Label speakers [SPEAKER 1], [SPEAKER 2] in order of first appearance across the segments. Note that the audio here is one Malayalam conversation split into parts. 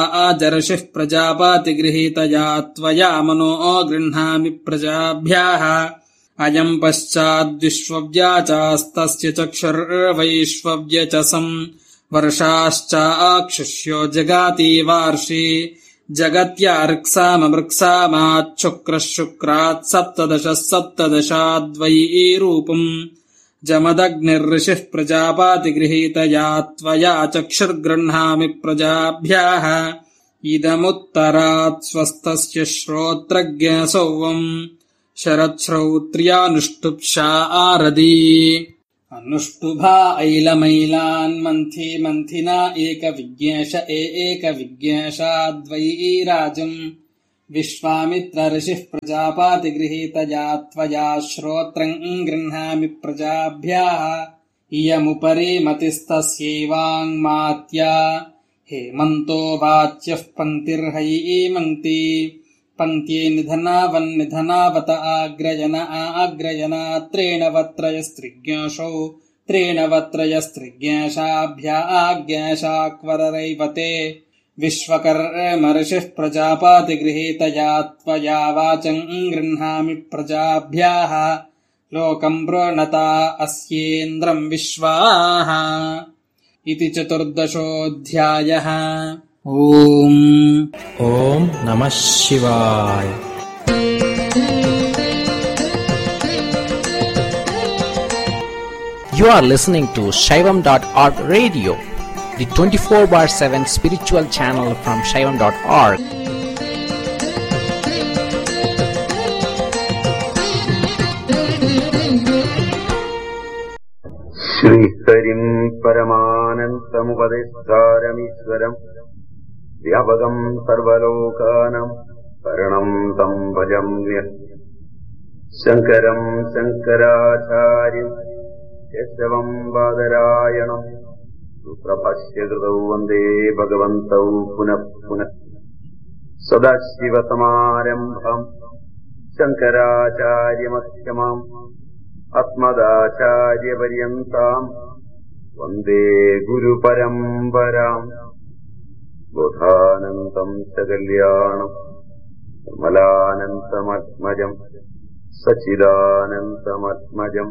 [SPEAKER 1] आचर्षिः प्रजापातिगृहीतया त्वया मनो गृह्णामि प्रजाभ्याः अयम् पश्चाद्विश्वव्याचास्तस्य चक्षुर्वैश्वव्यचसम् वर्षाश्चाक्षुष्यो जगाति वार्षि जगत्या ऋक्साममृक्सामाच्छुक्रः शुक्रात् सप्तदशः सप्तदशाद्वयी रूपम् जमदग्निर्ऋषिः प्रजापातिगृहीतया त्वया चक्षुर्गृह्णामि प्रजाभ्याः इदमुत्तरात् स्वस्तस्य श्रोत्रज्ञसौवम् शरच्छ्रौत्र्यानुष्टुप्षा आरदी अनुष्टुभा ऐलमैलान्मन्थी मन्थिना एकविज्ञेश एकविज्ञेशाद्वयी राजम् विश्वामित्रऋषिः प्रजापातिगृहीतया त्वया श्रोत्रम् गृह्णामि प्रजाभ्याः इयमुपरि मतिस्तस्यैवाङ्मात्या हेमन्तो वाच्यः पङ्क्तिर्हैमन्ति पङ्क्त्ये निधनावन्निधनावत आग्रयन आग्रयना त्रेणवत्रयस्त्रिज्ञाशौ त्रेणवत्रयस्त्रिज्ञाशाभ्याज्ञाशाक्वररैवते विश्वकर्मऋषिः प्रजापातिगृहीतया त्वया वाचम् गृह्णामि प्रजाभ्याः लोकम् प्रणता अस्येन्द्रम् विश्वाः इति चतुर्दशोऽध्यायः ओम्
[SPEAKER 2] ॐ नमः शिवाय You are listening to Shaivam.org radio, the 24 bar 7 spiritual channel from Shaivam.org.
[SPEAKER 3] ശ്രീഹരിം പരമാനന്തമുപദിഷ്ടാരമീശ്വരം വ്യാപകം സർവലോകാനം കരണം തം ഭജമ്യ ശങ്കരം ശങ്കരാചാര്യം കേശവം ബാദരായണം സൂത്രഭാഷ്യകൃതൗ വന്ദേ ഭഗവന്തൗ പുനഃ പുനഃ സദാശിവസമാരംഭം ശങ്കരാചാര്യമധ്യമാം ആത്മദാചാര്യപര്യന്താം വന്ദേ ഗുരുപരമ്പരാം ബോധാനന്തം ച കല്യാണം നിർമ്മലാനന്തമത്മജം സച്ചിദാനന്തമത്മജം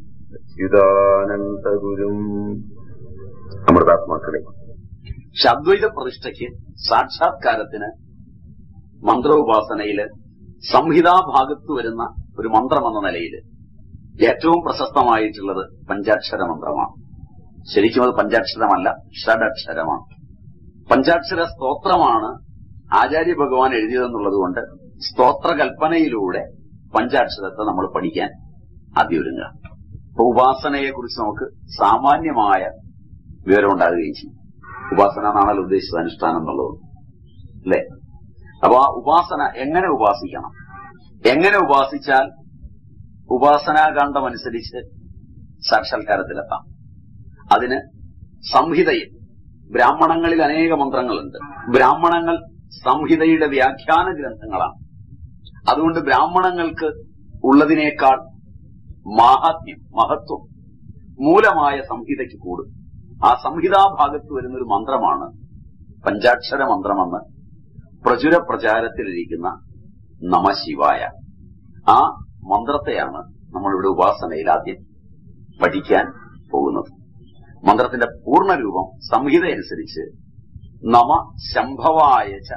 [SPEAKER 3] സച്ചിദാനന്ദഗുരും അമൃതാത്മാക്കളെ
[SPEAKER 4] ശദ്വൈത പ്രതിഷ്ഠയ്ക്ക് സാക്ഷാത്കാരത്തിന് മന്ത്രോപാസനയില് സംഹിതാഭാഗത്ത് വരുന്ന ഒരു മന്ത്രമെന്ന നിലയിൽ ഏറ്റവും പ്രശസ്തമായിട്ടുള്ളത് പഞ്ചാക്ഷര മന്ത്രമാണ് ശരിക്കും അത് പഞ്ചാക്ഷരമല്ല ഷഡക്ഷരമാണ് പഞ്ചാക്ഷര സ്തോത്രമാണ് ആചാര്യ ഭഗവാൻ എഴുതിയതെന്നുള്ളത് കൊണ്ട് സ്തോത്രകൽപ്പനയിലൂടെ പഞ്ചാക്ഷരത്തെ നമ്മൾ പഠിക്കാൻ ആദ്യം ഒരുങ്ങുക അപ്പൊ ഉപാസനയെക്കുറിച്ച് നമുക്ക് സാമാന്യമായ വിവരം ഉണ്ടാകുകയും ചെയ്യും ഉപാസന എന്നാണല്ലോ ഉദ്ദേശിച്ചത് അനുഷ്ഠാനം എന്നുള്ളത് അല്ലെ അപ്പൊ ആ ഉപാസന എങ്ങനെ ഉപാസിക്കണം എങ്ങനെ ഉപാസിച്ചാൽ ഉപാസനാകാന്ഡം അനുസരിച്ച് സാക്ഷാത്കാരത്തിലെത്താം അതിന് സംഹിതയിൽ ബ്രാഹ്മണങ്ങളിൽ അനേക മന്ത്രങ്ങളുണ്ട് ബ്രാഹ്മണങ്ങൾ സംഹിതയുടെ വ്യാഖ്യാന ഗ്രന്ഥങ്ങളാണ് അതുകൊണ്ട് ബ്രാഹ്മണങ്ങൾക്ക് ഉള്ളതിനേക്കാൾ മാഹാത്മ്യം മഹത്വം മൂലമായ സംഹിതയ്ക്ക് കൂടും ആ സംഹിതാഭാഗത്ത് വരുന്നൊരു മന്ത്രമാണ് പഞ്ചാക്ഷര മന്ത്രമെന്ന് പ്രചുര പ്രചാരത്തിലിരിക്കുന്ന നമശിവായ ആ മന്ത്രത്തെയാണ് നമ്മളിവിടെ ഉപാസനയിൽ ആദ്യം പഠിക്കാൻ പോകുന്നത് മന്ത്രത്തിന്റെ പൂർണ്ണരൂപം സംഹിതയനുസരിച്ച് നമ ശംഭവായ ച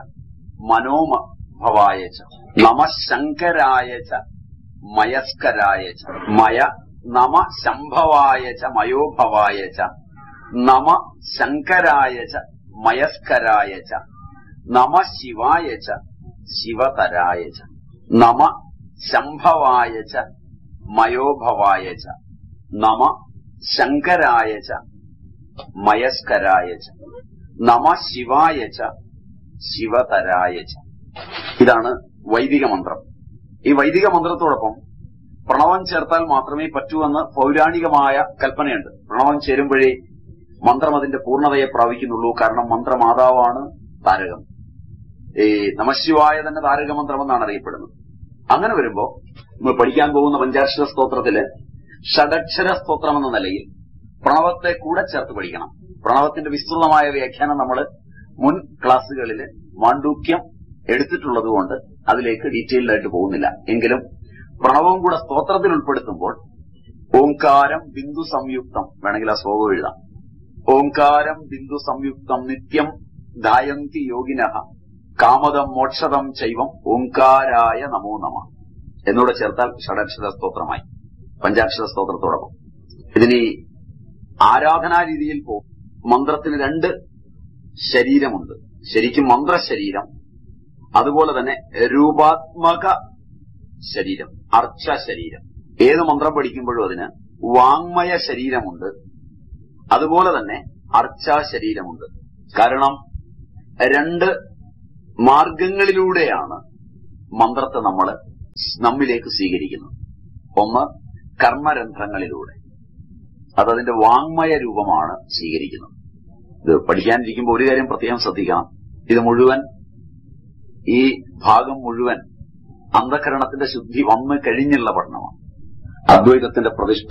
[SPEAKER 4] മനോമഭവായ ച നമ ശങ്കരായ ച മയസ്കരായ ച മയ നമ ശംഭവായ ച മയോഭവായ ച നമ ശങ്കരായ ച മയസ്കരായ ച നമ ശിവായ ച ശിവതരായ ച നമ ശംഭവായ ച മയോഭവായ ച നമ ശങ്കരായ ച മയസ്കരായ ച നമ ശിവായ ച ശിവതരായ ച ഇതാണ് വൈദിക മന്ത്രം ഈ വൈദിക മന്ത്രത്തോടൊപ്പം പ്രണവം ചേർത്താൽ മാത്രമേ പറ്റൂ എന്ന് പൗരാണികമായ കൽപ്പനയുണ്ട് പ്രണവം ചേരുമ്പോഴേ മന്ത്രം അതിന്റെ പൂർണ്ണതയെ പ്രാപിക്കുന്നുള്ളൂ കാരണം മന്ത്രമാതാവാണ് താരകം ഈ നമശിവായ തന്നെ താരക മന്ത്രം എന്നാണ് അറിയപ്പെടുന്നത് അങ്ങനെ വരുമ്പോ നമ്മൾ പഠിക്കാൻ പോകുന്ന പഞ്ചാക്ഷര സ്തോത്രത്തില് ഷഡക്ഷര സ്തോത്രം എന്ന നിലയിൽ പ്രണവത്തെ കൂടെ ചേർത്ത് പഠിക്കണം പ്രണവത്തിന്റെ വിസ്തൃതമായ വ്യാഖ്യാനം നമ്മൾ മുൻ ക്ലാസ്സുകളിൽ മാണ്ഡൂക്യം എടുത്തിട്ടുള്ളത് കൊണ്ട് അതിലേക്ക് ഡീറ്റെയിൽഡ് ആയിട്ട് പോകുന്നില്ല എങ്കിലും പ്രണവവും കൂടെ സ്തോത്രത്തിൽ ഉൾപ്പെടുത്തുമ്പോൾ ഓംകാരം ബിന്ദു സംയുക്തം വേണമെങ്കിൽ ആ ശ്ലോകം എഴുതാം ഓംകാരം ബിന്ദു സംയുക്തം നിത്യം ധായന്തി യോഗിന കാമദം മോക്ഷതം ചൈവം ഓംകാരായ നമോ നമ എന്നോട് ചേർത്താൽ ഷഡക്ഷര സ്തോത്രമായി പഞ്ചാക്ഷര സ്തോത്രത്തോടൊപ്പം ഇതിനി ആരാധനാ രീതിയിൽ പോകും മന്ത്രത്തിന് രണ്ട് ശരീരമുണ്ട് ശരിക്കും മന്ത്രശരീരം അതുപോലെ തന്നെ രൂപാത്മക ശരീരം അർച്ച ശരീരം ഏത് മന്ത്രം പഠിക്കുമ്പോഴും അതിന് വാങ്മയ ശരീരമുണ്ട് അതുപോലെ തന്നെ അർച്ചാ ശരീരമുണ്ട് കാരണം രണ്ട് മാർഗങ്ങളിലൂടെയാണ് മന്ത്രത്തെ നമ്മൾ നമ്മിലേക്ക് സ്വീകരിക്കുന്നത് ഒന്ന് കർമ്മരന്ധ്രങ്ങളിലൂടെ അതതിന്റെ വാങ്മയ രൂപമാണ് സ്വീകരിക്കുന്നത് ഇത് പഠിക്കാനിരിക്കുമ്പോൾ ഒരു കാര്യം പ്രത്യേകം ശ്രദ്ധിക്കണം ഇത് മുഴുവൻ ഈ ഭാഗം മുഴുവൻ അന്ധകരണത്തിന്റെ ശുദ്ധി വന്നു കഴിഞ്ഞുള്ള പഠനമാണ് അദ്വൈതത്തിന്റെ പ്രതിഷ്ഠ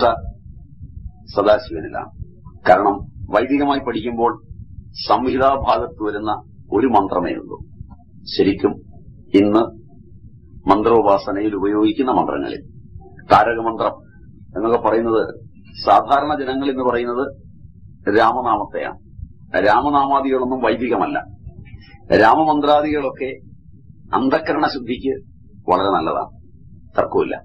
[SPEAKER 4] സദാശിവനിലാണ് കാരണം വൈദികമായി പഠിക്കുമ്പോൾ സംഹിതാഭാഗത്ത് വരുന്ന ഒരു മന്ത്രമേ ഉള്ളൂ ശരിക്കും ഇന്ന് മന്ത്രോപാസനയിൽ ഉപയോഗിക്കുന്ന മന്ത്രങ്ങളിൽ താരകമന്ത്രം എന്നൊക്കെ പറയുന്നത് സാധാരണ ജനങ്ങൾ എന്ന് പറയുന്നത് രാമനാമത്തെയാണ് രാമനാമാദികളൊന്നും വൈദികമല്ല രാമമന്ത്രാദികളൊക്കെ അന്ധക്കരണ ശുദ്ധിക്ക് വളരെ നല്ലതാണ് തർക്കമില്ല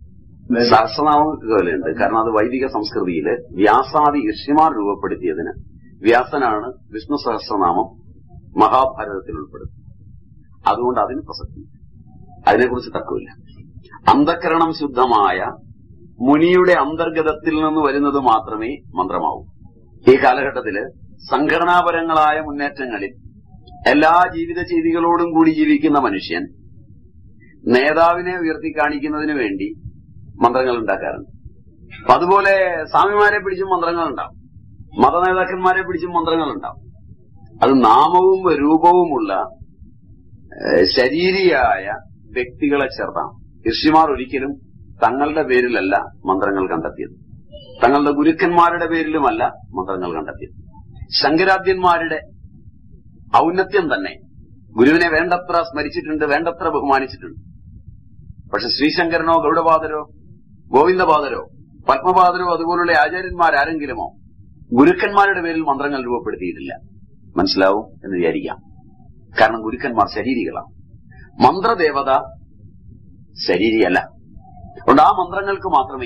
[SPEAKER 4] സഹസ്രനാമങ്ങളുണ്ട് കാരണം അത് വൈദിക സംസ്കൃതിയില് വ്യാസാദി ഋഷിമാർ രൂപപ്പെടുത്തിയതിന് വ്യാസനാണ് വിഷ്ണു സഹസ്രനാമം മഹാഭാരതത്തിൽ ഉൾപ്പെടുത്തി അതുകൊണ്ട് അതിന് പ്രസക്തി അതിനെക്കുറിച്ച് തർക്കമില്ല അന്ധക്കരണം ശുദ്ധമായ മുനിയുടെ അന്തർഗതത്തിൽ നിന്ന് വരുന്നത് മാത്രമേ മന്ത്രമാവൂ ഈ കാലഘട്ടത്തില് സംഘടനാപരങ്ങളായ മുന്നേറ്റങ്ങളിൽ എല്ലാ ജീവിത ചെയ്തികളോടും കൂടി ജീവിക്കുന്ന മനുഷ്യൻ നേതാവിനെ ഉയർത്തി കാണിക്കുന്നതിന് വേണ്ടി മന്ത്രങ്ങൾ ഉണ്ടാക്കാറുണ്ട് അപ്പൊ അതുപോലെ സ്വാമിമാരെ പിടിച്ചും മന്ത്രങ്ങൾ ഉണ്ടാവും മതനേതാക്കന്മാരെ പിടിച്ചും മന്ത്രങ്ങൾ ഉണ്ടാവും അത് നാമവും രൂപവുമുള്ള ഏഹ്, ശരീരിയായ വ്യക്തികളെ ചേർത്താണ് ഋഷിമാർ ഒരിക്കലും തങ്ങളുടെ പേരിലല്ല മന്ത്രങ്ങൾ കണ്ടെത്തിയത് തങ്ങളുടെ ഗുരുക്കന്മാരുടെ പേരിലുമല്ല മന്ത്രങ്ങൾ കണ്ടെത്തിയത് ശങ്കരാദ്യന്മാരുടെ ഔന്നത്യം തന്നെ ഗുരുവിനെ വേണ്ടത്ര സ്മരിച്ചിട്ടുണ്ട് വേണ്ടത്ര ബഹുമാനിച്ചിട്ടുണ്ട് പക്ഷെ ശ്രീശങ്കരനോ ഗൗഡപാദരോ ഗോവിന്ദപാദരോ പത്മപാദരോ അതുപോലുള്ള ആചാര്യന്മാരാരെങ്കിലുമോ ഗുരുക്കന്മാരുടെ പേരിൽ മന്ത്രങ്ങൾ രൂപപ്പെടുത്തിയിട്ടില്ല മനസ്സിലാവും എന്ന് വിചാരിക്കാം കാരണം ഗുരുക്കന്മാർ ശരീരികളാണ് മന്ത്രദേവത ശരീരിയല്ല അതുകൊണ്ട് ആ മന്ത്രങ്ങൾക്ക് മാത്രമേ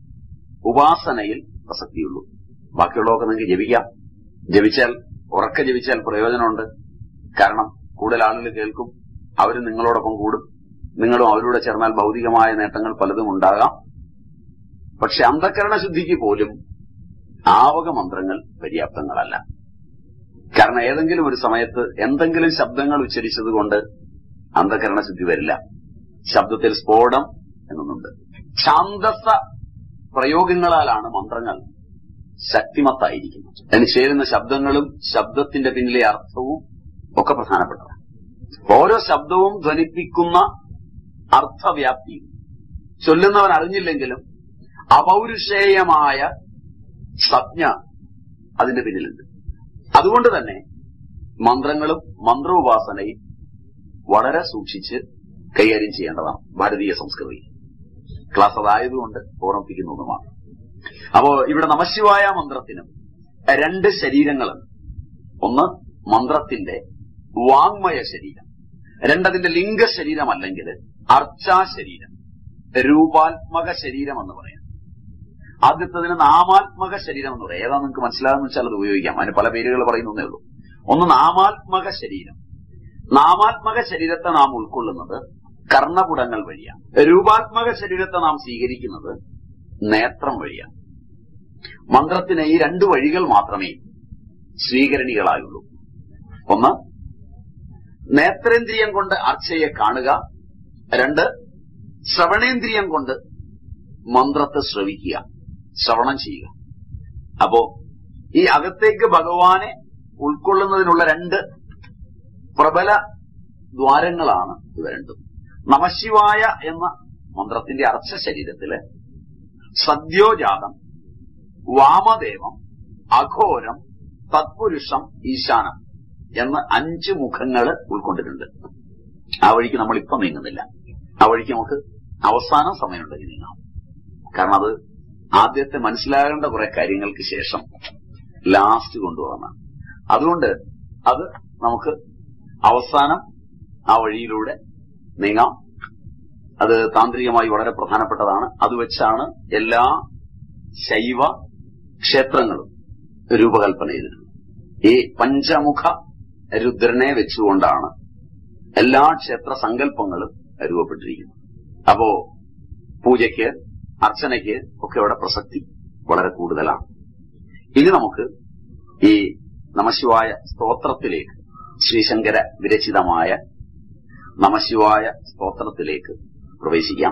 [SPEAKER 4] ഉപാസനയിൽ പ്രസക്തിയുള്ളൂ ബാക്കിയുള്ളതൊക്കെ നിങ്ങൾക്ക് ജപിക്കാം ജപിച്ചാൽ ഉറക്കെ ജപിച്ചാൽ പ്രയോജനമുണ്ട് കാരണം കൂടുതൽ ആളുകൾ കേൾക്കും അവർ നിങ്ങളോടൊപ്പം കൂടും നിങ്ങളും അവരോട് ചേർന്നാൽ ഭൗതികമായ നേട്ടങ്ങൾ പലതും ഉണ്ടാകാം പക്ഷെ അന്ധകരണ ശുദ്ധിക്ക് പോലും ആവക മന്ത്രങ്ങൾ പര്യാപ്തങ്ങളല്ല കാരണം ഏതെങ്കിലും ഒരു സമയത്ത് എന്തെങ്കിലും ശബ്ദങ്ങൾ ഉച്ചരിച്ചതുകൊണ്ട് അന്ധകരണ ശുദ്ധി വരില്ല ശബ്ദത്തിൽ സ്ഫോടം എന്നൊന്നുണ്ട് ഛാന്തസ പ്രയോഗങ്ങളാലാണ് മന്ത്രങ്ങൾ ശക്തിമത്തായിരിക്കുന്നത് അതിന് ചേരുന്ന ശബ്ദങ്ങളും ശബ്ദത്തിന്റെ പിന്നിലെ അർത്ഥവും ഒക്കെ പ്രധാനപ്പെട്ടതാണ് ഓരോ ശബ്ദവും ധ്വനിപ്പിക്കുന്ന അർത്ഥവ്യാപ്തിയും ചൊല്ലുന്നവൻ അറിഞ്ഞില്ലെങ്കിലും അപൗരുഷേയമായ സംജ്ഞ അതിന്റെ പിന്നിലുണ്ട് അതുകൊണ്ട് തന്നെ മന്ത്രങ്ങളും മന്ത്രോപാസനയും വളരെ സൂക്ഷിച്ച് കൈകാര്യം ചെയ്യേണ്ടതാണ് ഭാരതീയ സംസ്കൃതി ക്ലാസ് അതായതുകൊണ്ട് ഓർമ്മിപ്പിക്കുന്നതുമാണ് അപ്പോ ഇവിടെ നമശിവായ മന്ത്രത്തിനും രണ്ട് ശരീരങ്ങളുണ്ട് ഒന്ന് മന്ത്രത്തിന്റെ വാങ്മയ ശരീരം രണ്ടതിന്റെ ലിംഗ ശരീരമല്ലെങ്കിൽ അർച്ചാ ശരീരം രൂപാത്മക ശരീരം എന്ന് പറയാം ആദ്യത്തതിന് നാമാത്മക ശരീരം എന്ന് പറയാം ഏതാ നിങ്ങൾക്ക് മനസ്സിലാകുന്ന വെച്ചാൽ അത് ഉപയോഗിക്കാം അതിന് പല പേരുകൾ പറയുന്നേ ഉള്ളൂ ഒന്ന് നാമാത്മക ശരീരം നാമാത്മക ശരീരത്തെ നാം ഉൾക്കൊള്ളുന്നത് കർണപുടങ്ങൾ വഴിയാണ് രൂപാത്മക ശരീരത്തെ നാം സ്വീകരിക്കുന്നത് നേത്രം വഴിയാണ് മന്ത്രത്തിന് ഈ രണ്ട് വഴികൾ മാത്രമേ സ്വീകരണികളായുള്ളൂ ഒന്ന് നേത്രേന്ദ്രിയം കൊണ്ട് അർച്ചയെ കാണുക രണ്ട് ശ്രവണേന്ദ്രിയം കൊണ്ട് മന്ത്രത്തെ ശ്രവിക്കുക ശ്രവണം ചെയ്യുക അപ്പോ ഈ അകത്തേക്ക് ഭഗവാനെ ഉൾക്കൊള്ളുന്നതിനുള്ള രണ്ട് പ്രബല ദ്വാരങ്ങളാണ് ഇവ രണ്ടും നമശിവായ എന്ന മന്ത്രത്തിന്റെ അർച്ച ശരീരത്തില് സദ്യോജാതം വാമദേവം അഘോരം തത്പുരുഷം ഈശാനം എന്ന് അഞ്ച് മുഖങ്ങൾ ഉൾക്കൊണ്ടിട്ടുണ്ട് ആ വഴിക്ക് നമ്മൾ ഇപ്പം നീങ്ങുന്നില്ല ആ വഴിക്ക് നമുക്ക് അവസാനം സമയമുണ്ടെങ്കിൽ നീങ്ങാം കാരണം അത് ആദ്യത്തെ മനസ്സിലാകേണ്ട കുറെ കാര്യങ്ങൾക്ക് ശേഷം ലാസ്റ്റ് കൊണ്ടുപോകണം അതുകൊണ്ട് അത് നമുക്ക് അവസാനം ആ വഴിയിലൂടെ നീങ്ങാം അത് താന്ത്രികമായി വളരെ പ്രധാനപ്പെട്ടതാണ് അത് വെച്ചാണ് എല്ലാ ശൈവ ക്ഷേത്രങ്ങളും രൂപകൽപ്പന ചെയ്തിരുന്നത് ഈ പഞ്ചമുഖ രുദ്രനെ വെച്ചുകൊണ്ടാണ് എല്ലാ ക്ഷേത്ര സങ്കല്പങ്ങളും രൂപപ്പെട്ടിരിക്കുന്നത് അപ്പോ പൂജയ്ക്ക് അർച്ചനയ്ക്ക് ഒക്കെ അവിടെ പ്രസക്തി വളരെ കൂടുതലാണ് ഇനി നമുക്ക് ഈ നമശിവായ സ്തോത്രത്തിലേക്ക് ശ്രീശങ്കര വിരചിതമായ നമശിവായ സ്തോത്രത്തിലേക്ക് പ്രവേശിക്കാം